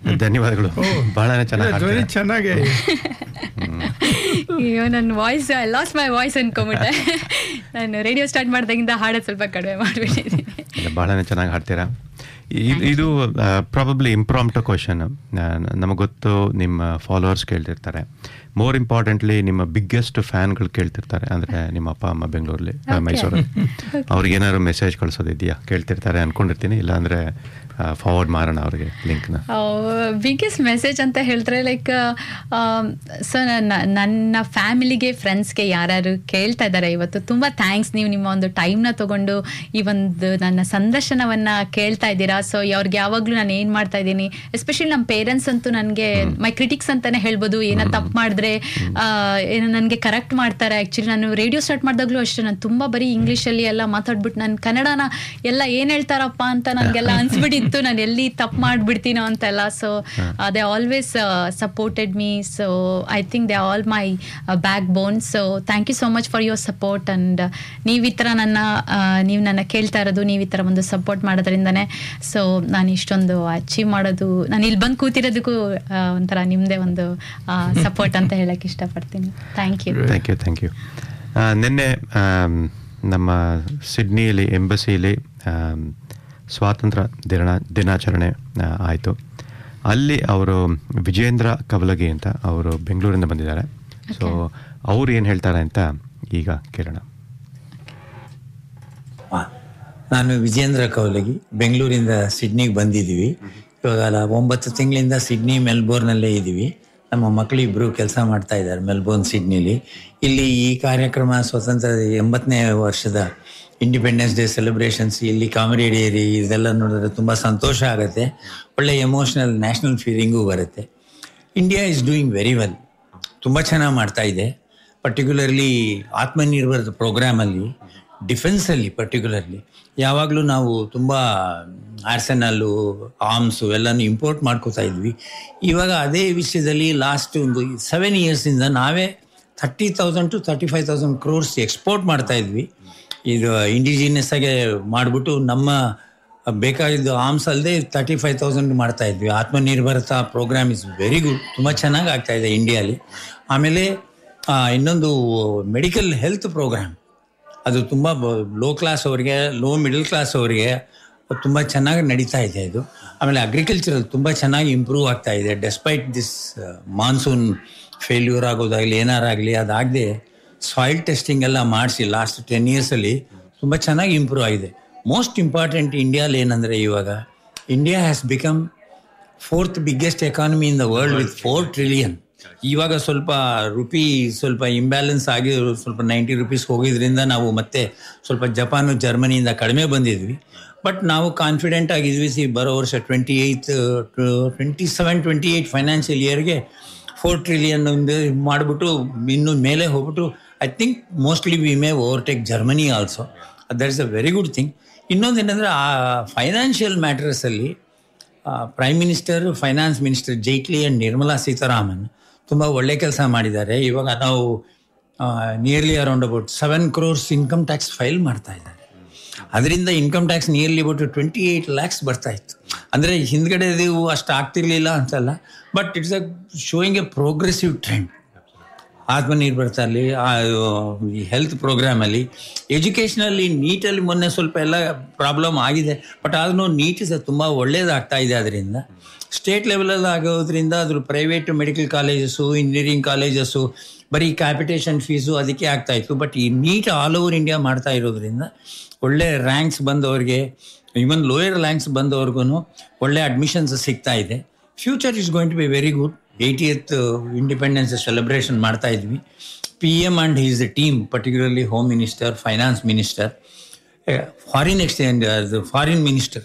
ಧನ್ಯವಾದಗಳು ಬಹಳನೇ ಚೆನ್ನಾಗಿ ಧ್ವನಿ ಹಾಡ್ತೀರಾ. ಚೆನ್ನಾಗಿ ಅಯ್ಯೋ ನನ್ನ voice I lost my voice ಅನ್ಕೊಂಬಿಟ್ಟೆ ನಾನು ರೇಡಿಯೋ ಸ್ಟಾರ್ಟ್ ಮಾಡ್ದಾಗಿಂದ ಹಾಡೋದು ಸ್ವಲ್ಪ ಕಡಿಮೆ ಮಾಡಿಬಿಟ್ಟಿದ್ದೀನಿ ಇಲ್ಲ, ಬಹಳನೇ ಚೆನ್ನಾಗಿ ಹಾಡ್ತೀರಾ ಇ- ಇದು ಪ್ರಾಬಬ್ಲಿ ಇಂಪ್ರಾಂಪ್ಟೋ ಕ್ವಶನ್ ನಮಗೆ ಗೊತ್ತು ನಿಮ್ಮ ಫಾಲೋವರ್ಸ್ ಕೇಳ್ತಿರ್ತಾರೆ ಮೋರ್ ಇಂಪಾರ್ಟೆಂಟ್ಲಿ ನಿಮ್ಮ ಬಿಗ್ಗೆಸ್ಟ್ ಫ್ಯಾನ್ಗಳು ಕೇಳ್ತಿರ್ತಾರೆ ಅಂದರೆ ನಿಮ್ಮ ಅಪ್ಪ ಅಮ್ಮ ಬೆಂಗಳೂರಲ್ಲಿ Okay. ಮೈಸೂರಲ್ಲಿ ಅವ್ರಿಗೆ ಏನಾದ್ರು ಮೆಸೇಜ್ ಕಳ್ಸೋದಿದೆಯಾ ಕೇಳ್ತಿರ್ತಾರೆ ಅನ್ಕೊಂಡಿರ್ತೀನಿ ಇಲ್ಲಾಂದರೆ ಫಾರ್ವರ್ಡ್ ಮಾಡೋಣ ಅವ್ರಿಗೆ ಲಿಂಕ್ನ ಬಿಗ್ಗೆಸ್ಟ್ ಮೆಸೇಜ್ ಅಂತ ಹೇಳಿದ್ರೆ ಲೈಕ್ ಸೊ ನನ್ನ ಫ್ಯಾಮಿಲಿಗೆ ಫ್ರೆಂಡ್ಸ್ಗೆ ಯಾರ್ಯಾರು ಕೇಳ್ತಾ ಇದ್ದಾರೆ ಇವತ್ತು ತುಂಬ ಥ್ಯಾಂಕ್ಸ್ ನೀವು ನಿಮ್ಮ ಒಂದು ಟೈಮ್ನ ತಗೊಂಡು ಈ ಒಂದು ನನ್ನ ಸಂದರ್ಶನವನ್ನ ಕೇಳ್ತಾ ಇದ್ದೀರಾ ಸೊ ಅವ್ರಿಗೆ ಯಾವಾಗಲೂ ನಾನು ಏನು ಮಾಡ್ತಾ ಇದ್ದೀನಿ ಎಸ್ಪೆಷಲಿ ನಮ್ಮ ಪೇರೆಂಟ್ಸ್ ಅಂತೂ ನನಗೆ ಮೈ ಕ್ರಿಟಿಕ್ಸ್ ಅಂತಾನೆ ಹೇಳ್ಬೋದು ಏನೋ ತಪ್ಪು ಮಾಡಿದ್ರೆ ಏನೋ ನನಗೆ ಕರೆಕ್ಟ್ ಮಾಡ್ತಾರೆ ಆ್ಯಕ್ಚುಲಿ ನಾನು ರೇಡಿಯೋ ಸ್ಟಾರ್ಟ್ ಮಾಡಿದಾಗಲೂ ಅಷ್ಟೇ ನಾನು ತುಂಬ ಬರೀ ಇಂಗ್ಲೀಷಲ್ಲಿ ಎಲ್ಲ ಮಾತಾಡ್ಬಿಟ್ಟು ನಾನು ಕನ್ನಡನ ಎಲ್ಲ ಏನು ಹೇಳ್ತಾರಪ್ಪ ಅಂತ ನನಗೆಲ್ಲ ಅನ್ಸ್ಬಿಟ್ಟಿತ್ತು ನಾನು ಎಲ್ಲಿ ತಪ್ಪು ಮಾಡಿಬಿಡ್ತೀನೋ ಅಂತೆಲ್ಲ so they always supported me so I think they all my backbone so thank you so much for your support and ನೀವು ಈ ಥರ ನನ್ನ ನೀವು ನನ್ನ ಕೇಳ್ತಾ ಇರೋದು ನೀವು ಈ ಥರ ಒಂದು ಸಪೋರ್ಟ್ ಮಾಡೋದ್ರಿಂದನೇ ಸೊ ನಾನು ಇಷ್ಟೊಂದು ಅಚೀವ್ ಮಾಡೋದು ನಾನು ಇಲ್ಲಿ ಬಂದು ಕೂತಿರೋದಕ್ಕೂ ಆ, ಒಂಥರ ನಿಮ್ಮದೇ ಒಂದು ಸಪೋರ್ಟ್ ಅಂತ ಹೇಳಕ್ಕೆ ಇಷ್ಟಪಡ್ತೀನಿ thank you thank you thank you ನಿನ್ನೆ ಆಮ್, ನಮ್ಮ ಸಿಡ್ನಿಯಲ್ಲಿ ಎಂಬಸಿಯಲ್ಲಿ ಆಮ್, ಸ್ವಾತಂತ್ರ್ಯ ದಿನ ದಿನಾಚರಣೆ ಆಯಿತು ಅಲ್ಲಿ ಅವರು ವಿಜೇಂದ್ರ ಕವಲಗಿ ಅಂತ ಅವರು ಬೆಂಗಳೂರಿಂದ ಬಂದಿದ್ದಾರೆ ಸೊ ಅವ್ರು ಏನು ಹೇಳ್ತಾರೆ ಅಂತ ಈಗ ಕೇಳೋಣ ಆ, ನಾನು ವಿಜೇಂದ್ರ ಕೌಲಗಿ ಬೆಂಗಳೂರಿಂದ ಸಿಡ್ನಿಗೆ ಬಂದಿದ್ದೀವಿ ಇವಾಗ ಅಲ್ಲ ಒಂಬತ್ತು ತಿಂಗಳಿಂದ ಸಿಡ್ನಿ ಮೆಲ್ಬೋರ್ನಲ್ಲೇ ಇದ್ದೀವಿ ನಮ್ಮ ಮಕ್ಕಳು ಇಬ್ಬರು ಕೆಲಸ ಮಾಡ್ತಾ ಇದ್ದಾರೆ ಮೆಲ್ಬೋರ್ನ್ ಸಿಡ್ನಿಲಿ ಇಲ್ಲಿ ಈ ಕಾರ್ಯಕ್ರಮ ಸ್ವತಂತ್ರ ಎಂಬತ್ತನೇ ವರ್ಷದ ಇಂಡಿಪೆಂಡೆನ್ಸ್ ಡೇ ಸೆಲೆಬ್ರೇಷನ್ಸ್ ಇಲ್ಲಿ ಕಾಮಿಡಿಯರಿ ಇದೆಲ್ಲ ನೋಡಿದ್ರೆ ತುಂಬ ಸಂತೋಷ ಆಗುತ್ತೆ ಒಳ್ಳೆ ಎಮೋಷ್ನಲ್ ನ್ಯಾಷನಲ್ ಫೀಲಿಂಗೂ ಬರುತ್ತೆ India is doing very well ತುಂಬ ಚೆನ್ನಾಗಿ ಮಾಡ್ತಾ ಇದೆ ಪರ್ಟಿಕ್ಯುಲರ್ಲಿ ಆತ್ಮನಿರ್ಭರದ ಪ್ರೋಗ್ರಾಮಲ್ಲಿ ಡಿಫೆನ್ಸಲ್ಲಿ ಪರ್ಟಿಕ್ಯುಲರ್ಲಿ ಯಾವಾಗಲೂ ನಾವು ತುಂಬ ಆರ್ಸೆನಲ್ಲು ಆರ್ಮ್ಸು ಎಲ್ಲನೂ ಇಂಪೋರ್ಟ್ ಮಾಡ್ಕೋತಾ ಇದ್ವಿ ಇವಾಗ ಅದೇ ವಿಷಯದಲ್ಲಿ ಲಾಸ್ಟ್ ಒಂದು ಸೆವೆನ್ ಇಯರ್ಸಿಂದ ನಾವೇ thirty thousand to thirty five thousand crores export ಮಾಡ್ತಾ ಇದ್ವಿ ಇದು ಇಂಡಿಜಿನಿಯಸ್ ಆಗಿ ಮಾಡಿಬಿಟ್ಟು ನಮ್ಮ ಬೇಕಾಗಿದ್ದು ಆರ್ಮ್ಸ್ ಅಲ್ಲದೆ ತರ್ಟಿ ಫೈವ್ ತೌಸಂಡ್ ಮಾಡ್ತಾ ಇದ್ವಿ Atmanirbharta programme is very good ತುಂಬ ಚೆನ್ನಾಗಿ ಆಗ್ತಾ ಇದೆ ಇಂಡಿಯಾಲಿ ಆಮೇಲೆ ಆ, ಇನ್ನೊಂದು ಮೆಡಿಕಲ್ ಹೆಲ್ತ್ ಪ್ರೋಗ್ರಾಮ್ ಅದು ತುಂಬ ಲೋ ಕ್ಲಾಸ್ ಅವರಿಗೆ ಲೋ ಮಿಡಲ್ ಕ್ಲಾಸ್ ಅವರಿಗೆ ತುಂಬ ಚೆನ್ನಾಗಿ ನಡೀತಾ ಇದೆ ಇದು ಆಮೇಲೆ ಅಗ್ರಿಕಲ್ಚರಲ್ ತುಂಬ ಚೆನ್ನಾಗಿ ಇಂಪ್ರೂವ್ ಆಗ್ತಾ ಇದೆ ಡೆಸ್ಪೈಟ್ ದಿಸ್ ಮಾನ್ಸೂನ್ ಫೇಲ್ಯೂರ್ ಆಗೋದಾಗಲಿ ಏನಾರಾಗಲಿ ಅದಾಗದೆ ಸಾಯಿಲ್ ಟೆಸ್ಟಿಂಗ್ ಎಲ್ಲ ಮಾಡಿಸಿ ಲಾಸ್ಟ್ ಟೆನ್ ಇಯರ್ಸಲ್ಲಿ ತುಂಬ ಚೆನ್ನಾಗಿ ಇಂಪ್ರೂವ್ ಆಗಿದೆ ಮೋಸ್ಟ್ ಇಂಪಾರ್ಟೆಂಟ್ ಇಂಡಿಯಾಲಿ ಏನಂದರೆ ಇವಾಗ India has become fourth biggest economy in the world with four trillion ಇವಾಗ ಸ್ವಲ್ಪ ರುಪಿ ಸ್ವಲ್ಪ ಇಂಬ್ಯಾಲೆನ್ಸ್ ಆಗಿ ಸ್ವಲ್ಪ ನೈಂಟಿ ರುಪೀಸ್ ಹೋಗಿದ್ರಿಂದ ನಾವು ಮತ್ತೆ ಸ್ವಲ್ಪ ಜಪಾನು ಜರ್ಮನಿಯಿಂದ ಕಡಿಮೆ ಬಂದಿದ್ವಿ ಬಟ್ ನಾವು ಕಾನ್ಫಿಡೆಂಟ್ ಆಗಿದ್ವಿ ಸಿ ಬರೋ ವರ್ಷ twenty eight twenty seven twenty eight financial ಇಯರ್ಗೆ ಫೋರ್ ಟ್ರಿಲಿಯನ್ ಮಾಡಿಬಿಟ್ಟು ಇನ್ನು ಮೇಲೆ ಹೋಗ್ಬಿಟ್ಟು I think mostly we may overtake Germany also that is a very good thing ಇನ್ನೊಂದು ಏನಂದರೆ ಆ ಫೈನಾನ್ಷಿಯಲ್ ಮ್ಯಾಟರ್ಸಲ್ಲಿ prime minister finance minister Jaitley and Nirmala Sitharaman ತುಂಬ ಒಳ್ಳೆ ಕೆಲಸ ಮಾಡಿದ್ದಾರೆ ಇವಾಗ ನಾವು nearly around about seven crores income tax file ಮಾಡ್ತಾ ಇದ್ದಾರೆ ಅದರಿಂದ income tax nearly about twenty eight lakhs ಬರ್ತಾ ಇತ್ತು ಅಂದರೆ ಹಿಂದ್ಗಡೆದು ಅಷ್ಟು ಆಗ್ತಿರ್ಲಿಲ್ಲ ಅಂತಲ್ಲ but it's uh showing a progressive trend ಆತ್ಮನಿರ್ಭರತಲ್ಲಿ ಈ ಹೆಲ್ತ್ ಪ್ರೋಗ್ರಾಮಲ್ಲಿ ಎಜುಕೇಷನಲ್ಲಿ ನೀಟಲ್ಲಿ ಮೊನ್ನೆ ಸ್ವಲ್ಪ ಎಲ್ಲ ಪ್ರಾಬ್ಲಮ್ ಆಗಿದೆ ಬಟ್ ಆದ್ರೂ ನೀಟ್ ಸಹ ತುಂಬ ಒಳ್ಳೇದಾಗ್ತಾ ಇದೆ ಅದರಿಂದ ಸ್ಟೇಟ್ ಲೆವೆಲಲ್ಲಿ ಆಗೋದ್ರಿಂದ ಅದ್ರ private medical colleges engineering colleges ಬರೀ ಕ್ಯಾಪಿಟೇಷನ್ ಫೀಸು ಅದಕ್ಕೆ ಆಗ್ತಾ ಇತ್ತು ಬಟ್ ಈ ನೀಟ್ ಆಲ್ ಓವರ್ ಇಂಡಿಯಾ ಮಾಡ್ತಾ ಇರೋದ್ರಿಂದ ಒಳ್ಳೆ ರ್ಯಾಂಕ್ಸ್ ಬಂದವ್ರಿಗೆ ಇವನ್ ಲೋಯರ್ ರ್ಯಾಂಕ್ಸ್ ಬಂದವ್ರಿಗೂ ಒಳ್ಳೆ ಅಡ್ಮಿಷನ್ಸ್ ಸಿಗ್ತಾ ಇದೆ future is going to be very good eightieth independence celebration ಮಾಡ್ತಾ ಇದ್ವಿ P M and his the team particularly home minister finance minister foreign exchange foreign minister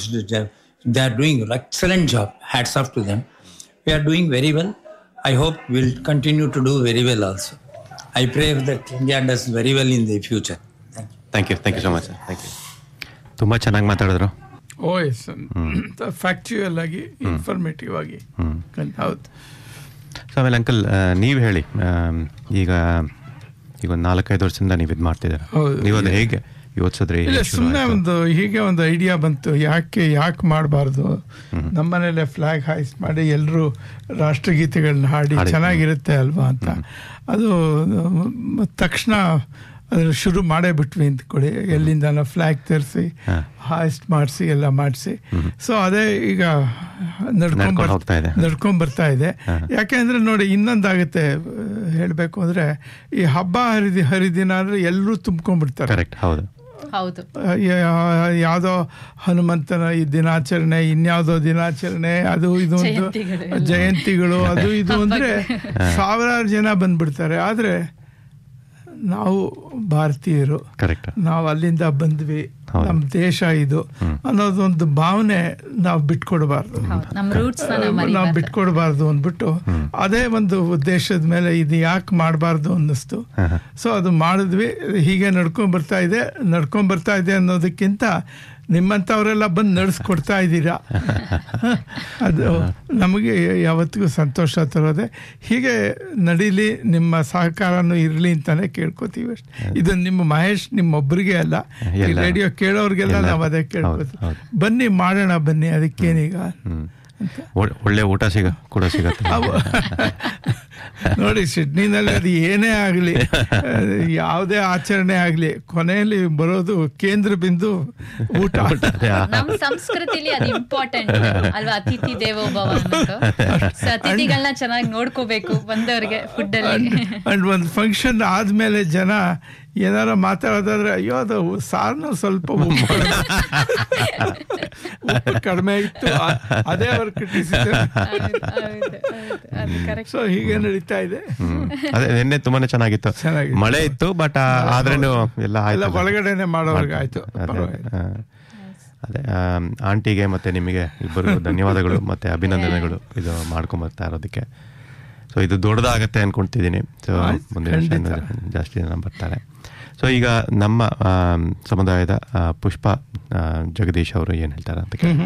they are doing excellent job hats off to them we are doing very well I hope will continue to do very well also I pray that India does very well in the future thank you thank you thank you so much sir thank you ತುಂಬ ಚೆನ್ನಾಗಿ ಮಾತಾಡಿದ್ರು oh yes factual ಆಗಿ informative ಆಗಿ ಹೌದು so ಆಮೇಲೆ uncle ನೀವು ಹೇಳಿ am, ಈಗ ಈಗ ಒಂದು ನಾಲ್ಕೈದು ವರ್ಷದಿಂದ ನೀವು ಇದು ಮಾಡ್ತಿದ್ದೀರಾ ಹೌದು. ನೀವು ಅದು ಹೇಗೆ ಯೋಚಿಸಿದ್ರೆ ಇಲ್ಲ ಸುಮ್ಮನೆ ಒಂದು ಹೀಗೆ ಒಂದು ಐಡಿಯಾ ಬಂತು ಯಾಕೆ ಯಾಕೆ ಮಾಡಬಾರ್ದು ನಮ್ಮನೇಲೆ ಫ್ಲಾಗ್ ಹಾಯ್ಸ್ ಮಾಡಿ ಎಲ್ಲರೂ ರಾಷ್ಟ್ರಗೀತೆಗಳನ್ನ ಹಾಡಿ ಹಾಡಿ. ಚೆನ್ನಾಗಿರುತ್ತೆ ಅಲ್ವಾ ಅಂತ ಅದು ಮ್, ತಕ್ಷಣ ಅದ್ರ ಶುರು ಮಾಡೇ ಬಿಟ್ವಿ ಅಂದ್ಕೊಳ್ಳಿ ಎಲ್ಲಿಂದ ಫ್ಲಾಗ್ ತರಿಸಿ ಹಾ. ಹಾಯ್ಸ್ಟ್ ಮಾಡಿಸಿ ಎಲ್ಲ ಮಾಡಿಸಿ ಸೊ ಅದೇ ಈಗ ನಡ್ಕೊಂಡ್ ನಡ್ಕೊಂಡ್ ಬರ್- ಹೋಗ್ತಾ ಇದೆ. ನಡ್ಕೊಂಡ್ ಬರ್ತಾ ಇದೆ ಹಾ. ಯಾಕೆಂದ್ರೆ ನೋಡಿ ಇನ್ನೊಂದಾಗುತ್ತೆ ಹೇಳಬೇಕು ಅಂದ್ರೆ ಈ ಹಬ್ಬ ಹರಿದಿ ಹರಿದಿನ ಅಂದ್ರೆ ಎಲ್ಲರೂ ತುಂಬ್ಕೊಂಡ್ಬಿಡ್ತಾರೆ ಕರೆಕ್ಟ್ ಹೌದು ಹೌದು ಯಾ- ಯಾವ್ದೋ ಹನುಮಂತನ ಈ ದಿನಾಚರಣೆ ಇನ್ಯಾವುದೋ ದಿನಾಚರಣೆ ಅದು ಇದು ಒಂದು ಜಯಂತಿಗಳು ಎಲ್ಲ. ಜಯಂತಿಗಳು ಅದು ಇದು ಅಂದ್ರೆ ಸಾವಿರಾರು ಜನ ಬಂದ್ಬಿಡ್ತಾರೆ ಆದ್ರೆ ನಾವು ಭಾರತೀಯರು ಕರೆಕ್ಟ್ ನಾವು ಅಲ್ಲಿಂದ ಬಂದ್ವಿ ಹೌದು. ನಮ್ಮ ದೇಶ ಇದು ಅನ್ನೋದೊಂದು ಭಾವನೆ ನಾವು ಬಿಟ್ಕೊಡ್ಬಾರ್ದು ಹೌದು ನಮ್ಮ ರೂಟ್ಸ್ ನಾವು ನಾವು ಮರಿಬಾರ್ದು ಬಿಟ್ಕೊಡ್ಬಾರ್ದು ಅಂದ್ಬಿಟ್ಟು ಅದೇ ಒಂದು ಉದ್ದೇಶದ ಮೇಲೆ ಇದು ಯಾಕೆ ಮಾಡಬಾರ್ದು ಅನ್ನಿಸ್ತು ಹಾ, ಹಾ. ಸೊ ಅದು ಮಾಡಿದ್ವಿ ಹೀಗೆ ನಡ್ಕೊಂಡ್ ಬರ್ತಾ ಇದೆ ನಡ್ಕೊಂಡ್ ಬರ್ತಾ ಇದೆ ಅನ್ನೋದಕ್ಕಿಂತ ನಿಮ್ಮಂಥವರೆಲ್ಲ ಬಂದು ನಡೆಸ್ಕೊಡ್ತಾ ಇದ್ದೀರಾ ಅದು ನಮಗೆ ಯಾವತ್ತಿಗೂ ಸಂತೋಷ ತರೋದೆ ಹೀಗೆ ನಡೀಲಿ ನಿಮ್ಮ ಸಹಕಾರನೂ ಇರಲಿ ಅಂತಾನೆ ಕೇಳ್ಕೊತೀವಿ ಅಷ್ಟೇ ಇದು ನಿಮ್ಮ ಮಹೇಶ್ ನಿಮ್ಮೊಬ್ಬರಿಗೆ ಅಲ್ಲ ಈ ಎಲ್ಲ. ರೇಡಿಯೋ ಕೇಳೋರ್ಗೆಲ್ಲ ಎಲ್ಲ. ನಾವು ಅದೇ ಹೌದು, ಕೇಳ್ಕೊತೀವಿ ಹೌದು. ಬನ್ನಿ ಮಾಡೋಣ ಬನ್ನಿ ಅದಕ್ಕೇನೀಗ ಹ್ಮ್ ಒಳ್- ಒಳ್ಳೆ ಊಟ ಸಿಗ ಕೂಡ ಸಿಗತ್ತೆ ಅವು ನೋಡಿ ಸಿಡ್ನಿನಲ್ಲಿ ಅದು ಏನೇ ಆಗಲಿ ಯಾವುದೇ ಆಚರಣೆ ಆಗಲಿ ಕೊನೆಯಲ್ಲಿ ಬರೋದು ಕೇಂದ್ರ ಬಿಂದು ಊಟ ಅದೇ, ಆ- ನಮ್ ಸಂಸ್ಕೃತಿಲಿ ಅದು ಇಂಪಾರ್ಟೆಂಟ್ ಅಲ್ವಾ ಅತಿಥಿ ದೇವೋ ಭವ ಅನ್ನೋದು So, ಅತಿಥಿಗಳನ್ನ ಚೆನ್ನಾಗಿ ನೋಡ್ಕೋಬೇಕು ಬಂದವ್ರಿಗೆ ಫುಡ್ ಅಲ್ಲಿ ಅಂಡ್ ಒಂದು ಫಂಕ್ಷನ್ ಆದ್ಮೇಲೆ ಜನ ಏನಾರ ಮಾತಾಡೋದಾದ್ರೆ ಅಯ್ಯೋ ಅದು ಸಾರ್ನ ಸ್ವಲ್ಪ ಉಪ್ಪು ಕಡಿಮೆ ಉಪ್ಪು ಕಡಿಮೆ ಇತ್ತು ಆ- ಅದೇ ಅವ್ರು ಕ್ರಿಟಿಸಿದ್ರು ಅದು ಕರೆಕ್ಟ್ ಸೊ ಹೀಗೆ ನಡೀತಾ ಇದೆ ಹ್ಮ್. ಅದೇ ನಿನ್ನೆ ತುಂಬಾನೇ ಚೆನ್ನಾಗಿತ್ತು ಚೆನ್ನಾಗಿತ್ತು. ಮಳೆ ಇತ್ತು ಬಟ್ ಆದ್ರೇನು ಎಲ್ಲ ಎಲ್ಲ ಆಯ್ತು ಒಳಗಡೆನೆ ಮಾಡೋರ್ಗೆ ಆಯ್ತು ಅದೇ, ಪರವಾಗಿಲ್ಲ. ಆ, ಅದೇ ಆಮ್, ಆಂಟಿಗೆ ಮತ್ತೆ ನಿಮಗೆ ಇಬ್ಬರಿಗೂ ಧನ್ಯವಾದಗಳು ಮತ್ತೆ ಅಭಿನಂದನೆಗಳು ಇದು ಮಾಡ್ಕೊಂಡ್ ಬರ್ತಾ ಇರೋದಕ್ಕೆ ಸೊ ಇದು ದೊಡ್ಡದಾಗತ್ತೆ ಅನ್ಕೊಂತಿದ್ದೀನಿ ಸೊ ಆಯ್ತು, ಮುಂದಿನ ವರ್ಷ ಖಂಡಿತ. ಇನ್ನು ಜಾಸ್ತಿ ಜನ ಬರ್ತಾರೆ ಸೊ ಈಗ ನಮ್ಮ ಆಮ್, ಸಮುದಾಯದ ಆ, ಪುಷ್ಪ ಆ, ಜಗದೀಶ್ ಅವರು ಏನ್ ಹೇಳ್ತಾರೆ ಅಂತ ಕೇಳಿ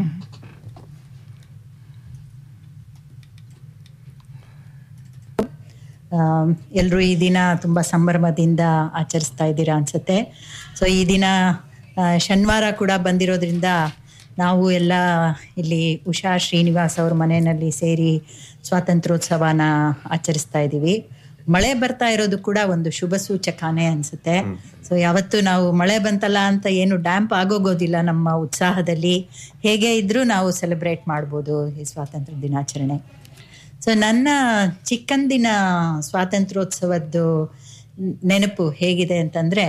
ಎಲ್ಲರೂ ಈ ದಿನ ತುಂಬ ಸಂಭ್ರಮದಿಂದ ಆಚರಿಸ್ತಾ ಇದ್ದೀರಾ ಅನ್ಸುತ್ತೆ ಸೊ ಈ ದಿನ ಆ, ಶನಿವಾರ ಕೂಡ ಬಂದಿರೋದ್ರಿಂದ ನಾವು ಎಲ್ಲ ಇಲ್ಲಿ ಉಷಾ ಶ್ರೀನಿವಾಸ್ ಅವ್ರ ಮನೆಯಲ್ಲಿ ಸೇರಿ ಸ್ವಾತಂತ್ರ್ಯೋತ್ಸವನ ಆಚರಿಸ್ತಾ ಇದ್ದೀವಿ ಮಳೆ ಬರ್ತಾ ಇರೋದು ಕೂಡ ಒಂದು ಶುಭ ಸೂಚಕನೇ ಅನ್ಸುತ್ತೆ ಸೊ ಯಾವತ್ತು ನಾವು ಮಳೆ ಬಂತಲ್ಲ ಅಂತ ಏನು ಡ್ಯಾಂಪ್ ಆಗೋಗೋದಿಲ್ಲ ನಮ್ಮ ಉತ್ಸಾಹದಲ್ಲಿ ಹೇಗೆ ಇದ್ರೂ ನಾವು ಸೆಲೆಬ್ರೇಟ್ ಮಾಡ್ಬೋದು ಈ ಸ್ವಾತಂತ್ರ್ಯ ದಿನಾಚರಣೆ ಸೊ ನನ್ನ ಚಿಕ್ಕಂದಿನ ಸ್ವಾತಂತ್ರ್ಯೋತ್ಸವದ್ದು ನೆನಪು ಹೇಗಿದೆ ಅಂತಂದರೆ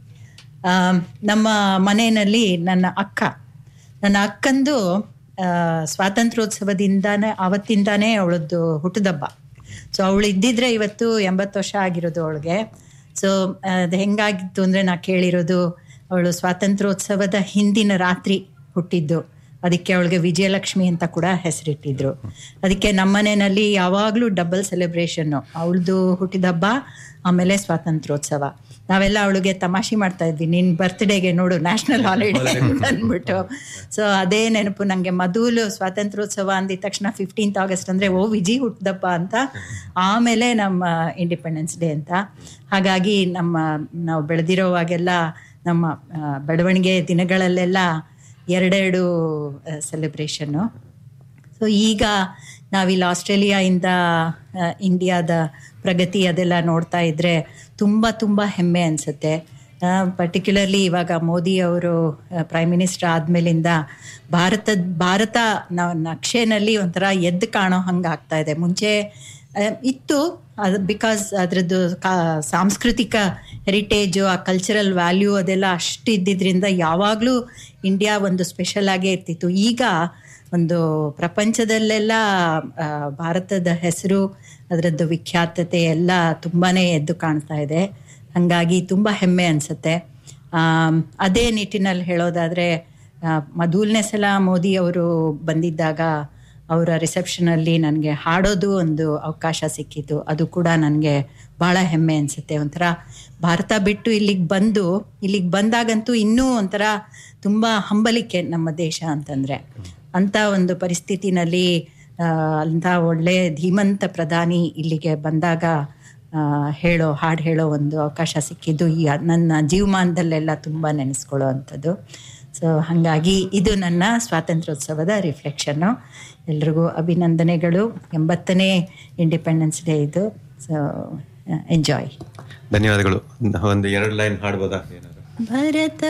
ನಮ್ಮ ಮನೆಯಲ್ಲಿ ನನ್ನ ಅಕ್ಕ ನನ್ನ ಅಕ್ಕಂದು ಆ, ಸ್ವಾತಂತ್ರ್ಯೋತ್ಸವದಿಂದಾನೇ ಆವತ್ತಿಂದಾನೇ ಅವಳದ್ದು ಹುಟ್ಟುದಬ್ಬ ಸೊ ಅವಳು ಇದ್ದಿದ್ರೆ ಇವತ್ತು ಎಂಬತ್ತು ವರ್ಷ ಆಗಿರೋದು ಅವಳಿಗೆ ಸೊ ಅದು ಹೆಂಗಾಗಿತ್ತು ಅಂದರೆ ನಾ ಕೇಳಿರೋದು ಅವಳು ಸ್ವಾತಂತ್ರ್ಯೋತ್ಸವದ ಹಿಂದಿನ ರಾತ್ರಿ ಹುಟ್ಟಿದ್ದು ಅದಕ್ಕೆ ಅವಳಿಗೆ ವಿಜಯಲಕ್ಷ್ಮಿ ಅಂತ ಕೂಡ ಹೆಸರಿಟ್ಟಿದ್ರು ಅದಕ್ಕೆ ನಮ್ಮನೆಯಲ್ಲಿ ಯಾವಾಗಲೂ ಡಬಲ್ ಸೆಲೆಬ್ರೇಷನ್ನು ಅವಳದು ಹುಟ್ಟಿದಬ್ಬ ಆಮೇಲೆ ಸ್ವಾತಂತ್ರ್ಯೋತ್ಸವ ನಾವೆಲ್ಲ ಅವಳಿಗೆ ತಮಾಷೆ ಮಾಡ್ತಾ ಇದ್ವಿ ನಿನ್ನ ಬರ್ತ್ಡೇಗೆ ನೋಡು ನ್ಯಾಷನಲ್ ಹಾಲಿಡೇ ಅಂದ್ಬಿಟ್ಟು ಸೊ ಅದೇ ನೆನಪು ನನಗೆ ಮೊದಲು ಸ್ವಾತಂತ್ರ್ಯೋತ್ಸವ ಅಂದಿದ ತಕ್ಷಣ ಫಿಫ್ಟೀನ್ತ್ ಆಗಸ್ಟ್ ಅಂದರೆ ಓ ವಿಜಿ ಹುಟ್ಟಿದಬ್ಬ ಅಂತ ಆಮೇಲೆ ನಮ್ಮ ಇಂಡಿಪೆಂಡೆನ್ಸ್ ಡೇ ಅಂತ ಹಾಗಾಗಿ ನಮ್ಮ ನಾವು ಬೆಳೆದಿರೋವಾಗೆಲ್ಲ ನಮ್ಮ ಆ, ಬೆಳವಣಿಗೆ ದಿನಗಳಲ್ಲೆಲ್ಲ ಎರಡೆರಡು ಸೆಲೆಬ್ರೇಷನ್ನು ಸೊ ಈಗ ನಾವಿಲ್ಲಿ ಆಸ್ಟ್ರೇಲಿಯಾಯಿಂದ ಆ, ಇಂಡಿಯಾದ ಪ್ರಗತಿ ಅದೆಲ್ಲ ನೋಡ್ತಾ ಇದ್ದರೆ ತುಂಬ ತುಂಬ ಹೆಮ್ಮೆ ಅನಿಸುತ್ತೆ ಪರ್ಟಿಕ್ಯುಲರ್ಲಿ ಇವಾಗ ಮೋದಿ ಅವರು ಪ್ರೈಮ್ ಮಿನಿಸ್ಟರ್ ಆದಮೇಲಿಂದ ಭಾರತದ ಭಾರತ ನಾವು ನಕ್ಷೆನಲ್ಲಿ ಒಂಥರ ಎದ್ದು ಕಾಣೋ ಹಂಗೆ ಆಗ್ತಾ ಇದೆ ಮುಂಚೆ ಆ, ಇತ್ತು ಅದು ಬಿಕಾಸ್ ಅದರದ್ದು ಕಾ ಸಾಂಸ್ಕೃತಿಕ ಹೆರಿಟೇಜು ಆ ಕಲ್ಚರಲ್ ವ್ಯಾಲ್ಯೂ ಅದೆಲ್ಲ ಅಷ್ಟು ಇದ್ದಿದ್ರಿಂದ ಯಾವಾಗಲೂ ಇಂಡಿಯಾ ಒಂದು ಸ್ಪೆಷಲ್ ಆಗೇ ಇರ್ತಿತ್ತು ಈಗ ಒಂದು ಪ್ರಪಂಚದಲ್ಲೆಲ್ಲ ಆ, ಭಾರತದ ಹೆಸರು ಅದರದ್ದು ವಿಖ್ಯಾತತೆ ಎಲ್ಲ ತುಂಬಾ ಎದ್ದು ಕಾಣ್ತಾ ಇದೆ ಹಾಗಾಗಿ ತುಂಬ ಹೆಮ್ಮೆ ಅನಿಸುತ್ತೆ ಅದೇ ನಿಟ್ಟಿನಲ್ಲಿ ಹೇಳೋದಾದರೆ ಮೊದಲನೇ ಸಲ ಮೋದಿ ಅವರು ಬಂದಿದ್ದಾಗ ಅವರ ರಿಸೆಪ್ಷನಲ್ಲಿ ನನಗೆ ಹಾಡೋದು ಒಂದು ಅವಕಾಶ ಸಿಕ್ಕಿತು ಅದು ಕೂಡ ನನಗೆ ಭಾಳ ಹೆಮ್ಮೆ ಅನಿಸುತ್ತೆ ಒಂಥರ ಭಾರತ ಬಿಟ್ಟು ಇಲ್ಲಿಗೆ ಬಂದು ಇಲ್ಲಿಗೆ ಬಂದಾಗಂತೂ ಇನ್ನೂ ಒಂಥರ ತುಂಬ ಹಂಬಲಿಕೆ ನಮ್ಮ ದೇಶ ಅಂತಂದರೆ ಅಂಥ ಒಂದು ಪರಿಸ್ಥಿತಿನಲ್ಲಿ ಆ, ಅಂಥ ಒಳ್ಳೆ ಧೀಮಂತ ಪ್ರಧಾನಿ ಇಲ್ಲಿಗೆ ಬಂದಾಗ ಆ, ಹೇಳೋ ಹಾಡು ಹೇಳೋ ಒಂದು ಅವಕಾಶ ಸಿಕ್ಕಿದ್ದು ಈ ನನ್ನ ಜೀವಮಾನದಲ್ಲೆಲ್ಲ ತುಂಬ ನೆನೆಸ್ಕೊಳ್ಳೋ ಅಂಥದ್ದು ಸೊ ಹಾಗಾಗಿ ಇದು ನನ್ನ ಸ್ವಾತಂತ್ರ್ಯೋತ್ಸವದ ರಿಫ್ಲೆಕ್ಷನ್ನು ಎಲ್ರಿಗೂ ಅಭಿನಂದನೆಗಳು ಎಂಬತ್ತನೇ ಇಂಡಿಪೆಂಡೆನ್ಸ್ ಡೇ ಇದು ಸೊ ಎಂಜಾಯ್ ಧನ್ಯವಾದಗಳು ಒಂದು ಎರಡು ಲೈನ್ ಹಾಡ್ಬೋದಾ ಏನಾದ್ರು ಭರತ